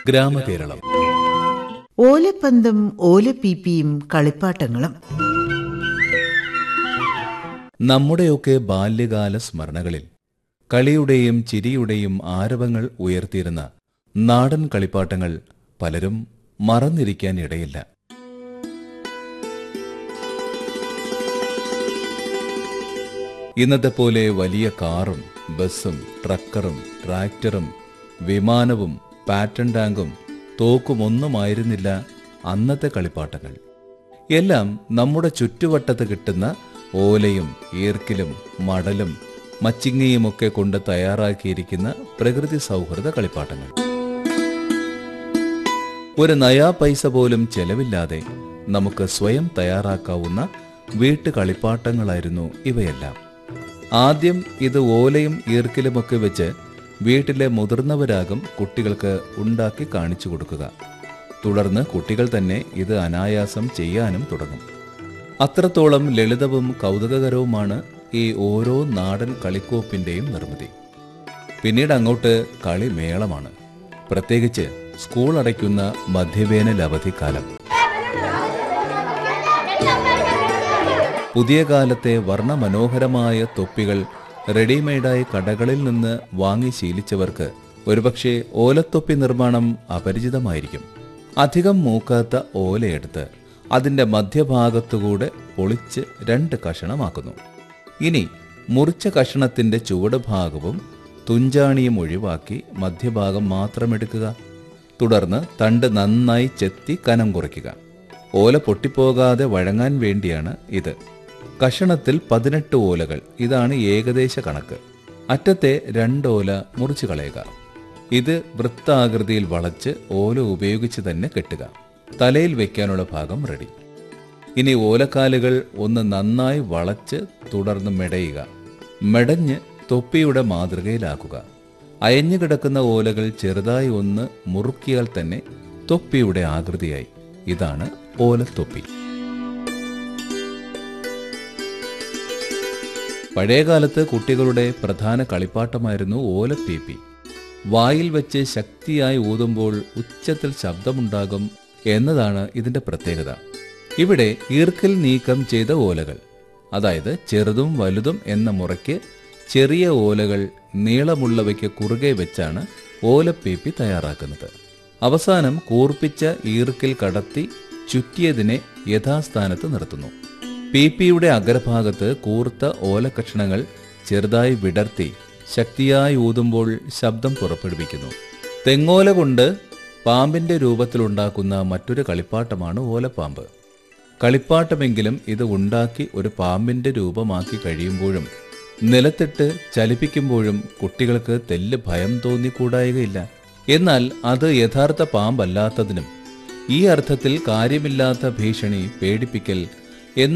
ഗ്രാമകേരളം ഓലപ്പന്തും ഓലപ്പീപ്പിയും കളിപ്പാട്ടങ്ങളും നമ്മുടെയൊക്കെ ബാല്യകാല സ്മരണകളിൽ കളിയുടെയും ചിരിയുടെയും ആരവങ്ങൾ ഉയർത്തിയിരുന്ന നാടൻ കളിപ്പാട്ടങ്ങൾ പലരും മറന്നിരിക്കാൻ ഇടയില്ല ഇന്നത്തെ പോലെ വലിയ കാറും ബസ്സും ട്രക്കറും ട്രാക്ടറും വിമാനവും പാറ്റൺ ടാങ്കും തോക്കുമൊന്നുമായിരുന്നില്ല അന്നത്തെ കളിപ്പാട്ടങ്ങൾ എല്ലാം നമ്മുടെ ചുറ്റുവട്ടത്ത് കിട്ടുന്ന ഓലയും ഈർക്കിലും മടലും മച്ചിങ്ങയുമൊക്കെ കൊണ്ട് തയ്യാറാക്കിയിരിക്കുന്ന പ്രകൃതി സൗഹൃദ കളിപ്പാട്ടങ്ങൾ ഒരു നയാ പൈസ പോലും ചെലവില്ലാതെ നമുക്ക് സ്വയം തയ്യാറാക്കാവുന്ന വീട്ടു കളിപ്പാട്ടങ്ങളായിരുന്നു ഇവയെല്ലാം ആദ്യം ഇത് ഓലയും ഈർക്കിലുമൊക്കെ വെച്ച് വീട്ടിലെ മുതിർന്നവരാകും കുട്ടികൾക്ക് ഉണ്ടാക്കി കാണിച്ചു കൊടുക്കുക തുടർന്ന് കുട്ടികൾ തന്നെ ഇത് അനായാസം ചെയ്യാനും തുടങ്ങും അത്രത്തോളം ലളിതവും കൗതുകകരവുമാണ് ഈ ഓരോ നാടൻ കളിക്കോപ്പിന്റെയും നിർമ്മിതി പിന്നീട് അങ്ങോട്ട് കളി മേളമാണ് പ്രത്യേകിച്ച് സ്കൂൾ അടയ്ക്കുന്ന മധ്യവേനൽ അവധിക്കാലം പുതിയ കാലത്തെ വർണ്ണമനോഹരമായ തൊപ്പികൾ റെഡിമെയ്ഡായി കടകളിൽ നിന്ന് വാങ്ങി ശീലിച്ചവർക്ക് ഒരുപക്ഷെ ഓലത്തൊപ്പി നിർമ്മാണം അപരിചിതമായിരിക്കും അധികം മൂക്കാത്ത ഓലയെടുത്ത് അതിന്റെ മധ്യഭാഗത്തുകൂടെ പൊളിച്ച് രണ്ട് കഷണമാക്കുന്നു ഇനി മുറിച്ച കഷണത്തിന്റെ ചുവട് ഭാഗവും തുഞ്ചാണിയും ഒഴിവാക്കി മധ്യഭാഗം മാത്രം എടുക്കുക തുടർന്ന് തണ്ട് നന്നായി ചെത്തി കനം കുറയ്ക്കുക ഓല പൊട്ടിപ്പോകാതെ വഴങ്ങാൻ വേണ്ടിയാണ് ഇത് കഷണത്തിൽ പതിനെട്ട് ഓലകൾ ഇതാണ് ഏകദേശ കണക്ക് അറ്റത്തെ രണ്ടോല മുറിച്ചു കളയുക ഇത് വൃത്താകൃതിയിൽ വളച്ച് ഓല ഉപയോഗിച്ച് തന്നെ കെട്ടുക തലയിൽ വെക്കാനുള്ള ഭാഗം റെഡി ഇനി ഓലക്കാലുകൾ ഒന്ന് നന്നായി വളച്ച് തുടർന്ന് മെടയുക മെടഞ്ഞ് തൊപ്പിയുടെ മാതൃകയിലാക്കുക അയഞ്ഞു കിടക്കുന്ന ഓലകൾ ചെറുതായി ഒന്ന് മുറുക്കിയാൽ തന്നെ തൊപ്പിയുടെ ആകൃതിയായി ഇതാണ് ഓലത്തൊപ്പി പഴയകാലത്ത് കുട്ടികളുടെ പ്രധാന കളിപ്പാട്ടമായിരുന്നു ഓലപ്പീപ്പി വായിൽ വെച്ച് ശക്തിയായി ഊതുമ്പോൾ ഉച്ചത്തിൽ ശബ്ദമുണ്ടാകും എന്നതാണ് ഇതിന്റെ പ്രത്യേകത ഇവിടെ ഈർക്കൽ നീക്കം ചെയ്ത ഓലകൾ അതായത് ചെറുതും വലുതും എന്ന മുറയ്ക്ക് ചെറിയ ഓലകൾ നീളമുള്ളവയ്ക്ക് കുറുകെ വെച്ചാണ് ഓലപ്പീപ്പി തയ്യാറാക്കുന്നത് അവസാനം കൂർപ്പിച്ച ഈർക്കിൽ കടത്തി ചുറ്റിയതിനെ യഥാസ്ഥാനത്ത് നിർത്തുന്നു പീപ്പിയുടെ അഗ്രഭാഗത്ത് കൂർത്ത ഓലക്കഷണങ്ങൾ ചെറുതായി വിടർത്തി ശക്തിയായി ഊതുമ്പോൾ ശബ്ദം പുറപ്പെടുവിക്കുന്നു തെങ്ങോല കൊണ്ട് പാമ്പിന്റെ രൂപത്തിലുണ്ടാക്കുന്ന മറ്റൊരു കളിപ്പാട്ടമാണ് ഓലപ്പാമ്പ് കളിപ്പാട്ടമെങ്കിലും ഇത് ഉണ്ടാക്കി ഒരു പാമ്പിന്റെ രൂപമാക്കി കഴിയുമ്പോഴും നിലത്തിട്ട് ചലിപ്പിക്കുമ്പോഴും കുട്ടികൾക്ക് തെല്ല് ഭയം തോന്നിക്കൂടായികയില്ല എന്നാൽ അത് യഥാർത്ഥ പാമ്പല്ലാത്തതിനും ഈ അർത്ഥത്തിൽ കാര്യമില്ലാത്ത ഭീഷണി പേടിപ്പിക്കൽ